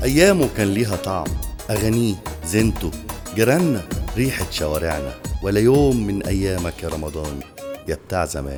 أيامه كان ليها طعم أغانيه زينته جيراننا ريحة شوارعنا ولا يوم من أيامك يا رمضان يا بتاع زمان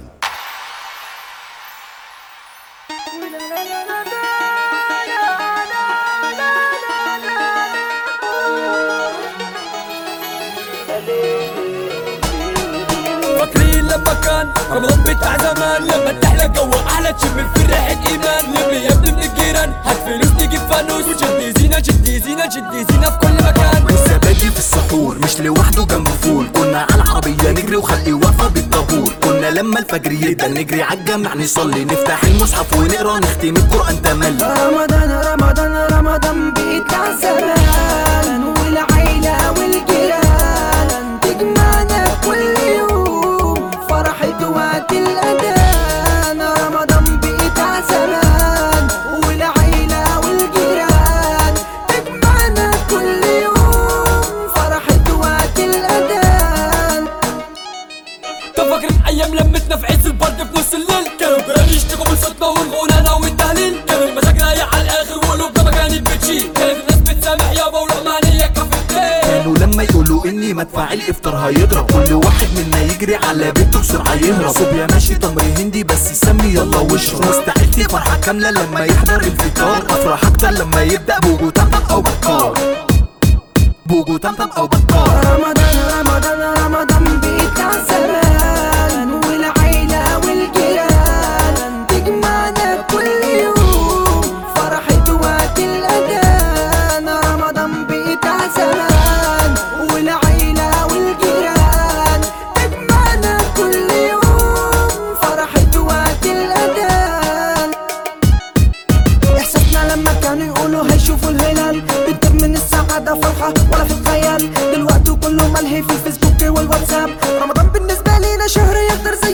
فاكرين لما كان رمضان بتاع زمان لما تحلى جو احلى تشم في ريحه ايمان لمي يا ابن الجيران هات فلوس نجيب فانوس وجدي زينه جدي زينه جدي زينه في كل مكان لسه باجي في السحور مش لوحده جنب فول كنا على العربية نجري وخلقي واقفة بالطابور كنا لما الفجر يبدا نجري عالجامع نصلي نفتح المصحف ونقرا نختم القرآن تملي رمضان رمضان رمضان بيطلع زمان والعيلة والجيران تجمعنا كل يوم فرحة وقت الأذان رمضان بيطلع زمان والعيلة والجيران تجمعنا كل يوم فرحة وقت الأذان طب فاكرين ايام لمتنا في عز البرد في نص الليل كانوا الجيران يشتكوا من صوتنا والغنانا والتهليل كان المزاج رايق على الاخر وقلوبنا ما كانت بتشيل كانت الناس بتسامح يابا ولقمانية كفتين كانوا لما يقولوا اني مدفع الافطار هيضرب كل واحد منا يجري على بيته بسرعه يهرب صوبيا ماشي تمر هندي بس يسمي يلا واشرب مستعد فرحه كامله لما يحضر الفطار افرح اكتر لما يبدا بوجو تمتم او بكار بوجو تمتم او بكار رمضان رمضان رمضان بيطلع زمان والعيلة والجيران تجمعنا كل يوم فرحة وقت الأذان رمضان بيطلع زمان والعيلة والجيران تجمعنا كل يوم فرحة وقت الأذان احساسنا لما كانوا يقولوا هيشوفوا الهلال بنتر من السعادة فرحة ولا في الخيال دلوقتي كله ملهي في الفيسبوك والواتساب رمضان بالنسبة لينا شهر يقدر